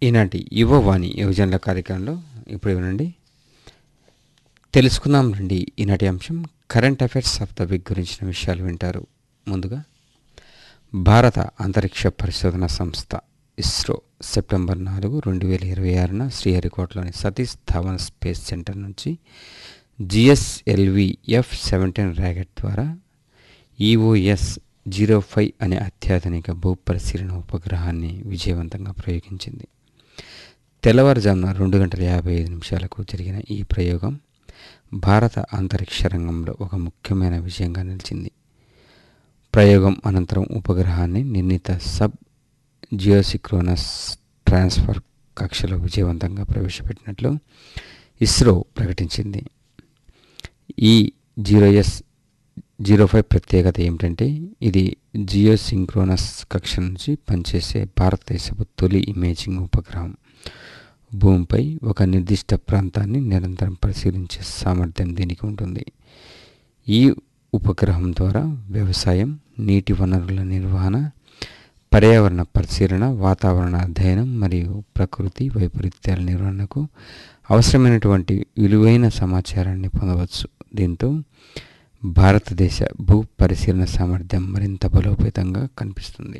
ఈనాటి యువవాణి యువజనుల కార్యక్రమంలో ఇప్పుడు వినండి తెలుసుకుందాం రండి ఈనాటి అంశం current affairs of the week గురించిన విషయాలు వింటారు ముందుగా భారత అంతరిక్ష పరిశోధన సంస్థ ఇస్రో సెప్టెంబర్ నాలుగు రెండు వేల ఇరవై ఆరున శ్రీహరికోటలోని సతీష్ ధావన్ స్పేస్ సెంటర్ నుంచి జిఎస్ఎల్వి ఎఫ్ సెవెంటీన్ ర్యాకెట్ ద్వారా ఈఓఎస్ జీరో ఫైవ్ అనే అత్యాధునిక భూపరిశీలన ఉపగ్రహాన్ని విజయవంతంగా ప్రయోగించింది తెల్లవారుజామున రెండు గంటల యాభై ఐదు నిమిషాలకు జరిగిన ఈ ప్రయోగం భారత అంతరిక్ష రంగంలో ఒక ముఖ్యమైన విజయంగా నిలిచింది ప్రయోగం అనంతరం ఉపగ్రహాన్ని నిర్ణీత సబ్ జియోసిక్రోనస్ ట్రాన్స్ఫర్ కక్షలో విజయవంతంగా ప్రవేశపెట్టినట్లు ఇస్రో ప్రకటించింది ఈ జీరో ఎస్ జీరో ఫైవ్ ప్రత్యేకత ఏమిటంటే ఇది జియో సింక్రోనస్ కక్ష నుంచి పనిచేసే భారతదేశపు తొలి ఇమేజింగ్ ఉపగ్రహం భూమిపై ఒక నిర్దిష్ట ప్రాంతాన్ని నిరంతరం పరిశీలించే సామర్థ్యం దీనికి ఉంటుంది ఈ ఉపగ్రహం ద్వారా వ్యవసాయం నీటి వనరుల నిర్వహణ పర్యావరణ పరిశీలన వాతావరణ అధ్యయనం మరియు ప్రకృతి వైపరీత్యాల నిర్వహణకు అవసరమైనటువంటి విలువైన సమాచారాన్ని పొందవచ్చు దీంతో భారతదేశ భూ పరిశీలన సామర్థ్యం మరింత బలోపేతంగా కనిపిస్తుంది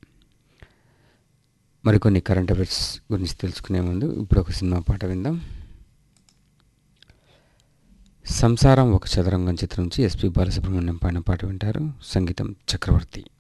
మరికొన్ని కరెంట్ అఫైర్స్ గురించి తెలుసుకునే ముందు ఇప్పుడు ఒక సినిమా పాట విందాం సంసారం ఒక చదరంగం చిత్రం నుంచి ఎస్పి బాలసుబ్రహ్మణ్యం పాడిన పాట వింటారు సంగీతం చక్రవర్తి